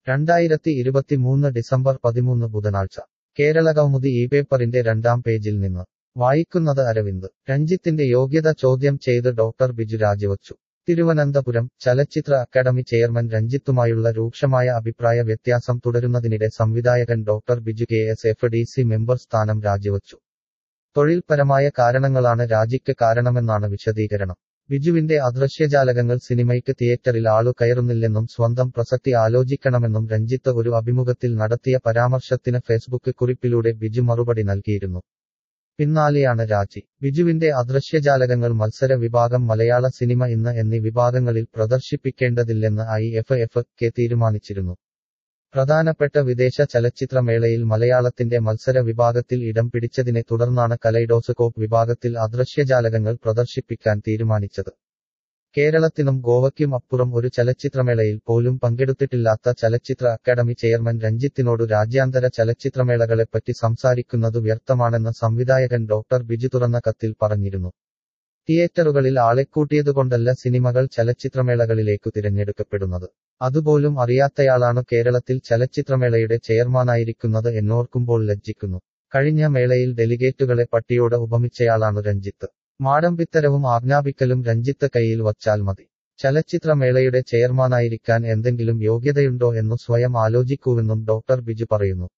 രണ്ടായിരത്തി ഇരുപത്തിമൂന്ന് ഡിസംബർ പതിമൂന്ന് ബുധനാഴ്ച കേരളകൗമുദി ഈ പേപ്പറിന്റെ രണ്ടാം പേജിൽ നിന്ന് വായിക്കുന്നത് അരവിന്ദ് രഞ്ജിത്തിന്റെ യോഗ്യത ചോദ്യം ചെയ്ത് ഡോക്ടർ ബിജു രാജിവച്ചു തിരുവനന്തപുരം ചലച്ചിത്ര അക്കാദമി ചെയർമാൻ രഞ്ജിത്തുമായുള്ള രൂക്ഷമായ അഭിപ്രായ വ്യത്യാസം തുടരുന്നതിനിടെ സംവിധായകൻ doctor Biju K S F D C member സ്ഥാനം രാജിവച്ചു തൊഴിൽപരമായ കാരണങ്ങളാണ് രാജിക്ക് കാരണമെന്നാണ് വിശദീകരണം ബിജുവിന്റെ അദൃശ്യജാലകങ്ങൾ സിനിമയ്ക്ക് തിയേറ്ററിൽ ആളു കയറുന്നില്ലെന്നും സ്വന്തം പ്രസക്തി ആലോചിക്കണമെന്നും രഞ്ജിത്ത് ഒരു അഭിമുഖത്തിൽ നടത്തിയ പരാമർശത്തിന് ഫേസ്ബുക്ക് കുറിപ്പിലൂടെ ബിജു മറുപടി നൽകിയിരുന്നു പിന്നാലെയാണ് രാജി ബിജുവിന്റെ അദൃശ്യജാലകങ്ങൾ മത്സര വിഭാഗം മലയാള സിനിമ ഇന്ന് എന്നീ വിഭാഗങ്ങളിൽ പ്രദർശിപ്പിക്കേണ്ടതില്ലെന്ന് ഐ എഫ് എഫ് കെ തീരുമാനിച്ചിരുന്നു പ്രധാനപ്പെട്ട വിദേശ ചലച്ചിത്രമേളയിൽ മലയാളത്തിന്റെ മത്സര വിഭാഗത്തിൽ ഇടം പിടിച്ചതിനെ തുടർന്നാണ് കലൈഡോസ്കോപ്പ് വിഭാഗത്തിൽ അദൃശ്യജാലകങ്ങൾ പ്രദർശിപ്പിക്കാൻ തീരുമാനിച്ചത് കേരളത്തിനും ഗോവയ്ക്കും അപ്പുറം ഒരു ചലച്ചിത്രമേളയിൽ പോലും പങ്കെടുത്തിട്ടില്ലാത്ത ചലച്ചിത്ര അക്കാദമി ചെയർമാൻ രഞ്ജിത്തിനോട് രാജ്യാന്തര ചലച്ചിത്രമേളകളെപ്പറ്റി സംസാരിക്കുന്നത് വ്യർത്ഥമാണെന്ന് സംവിധായകൻ ഡോക്ടർ ബിജു തുറന്ന കത്തിൽ പറഞ്ഞിരുന്നു തിയേറ്ററുകളിൽ ആളെക്കൂട്ടിയതുകൊണ്ടല്ല സിനിമകൾ ചലച്ചിത്രമേളകളിലേക്കു തിരഞ്ഞെടുക്കപ്പെടുന്നത് അതുപോലും അറിയാത്തയാളാണ് കേരളത്തിൽ ചലച്ചിത്രമേളയുടെ ചെയർമാനായിരിക്കുന്നത് എന്നോർക്കുമ്പോൾ ലജ്ജിക്കുന്നു കഴിഞ്ഞ മേളയിൽ ഡെലിഗേറ്റുകളെ പട്ടിയോട് ഉപമിച്ചയാളാണ് രഞ്ജിത്ത് മാടമ്പിത്തരവും ആജ്ഞാപിക്കലും രഞ്ജിത്ത് കയ്യിൽ വച്ചാൽ മതി ചലച്ചിത്രമേളയുടെ ചെയർമാനായിരിക്കാൻ എന്തെങ്കിലും യോഗ്യതയുണ്ടോ എന്നു സ്വയം ആലോചിക്കൂവെന്നും ഡോക്ടർ ബിജു പറയുന്നു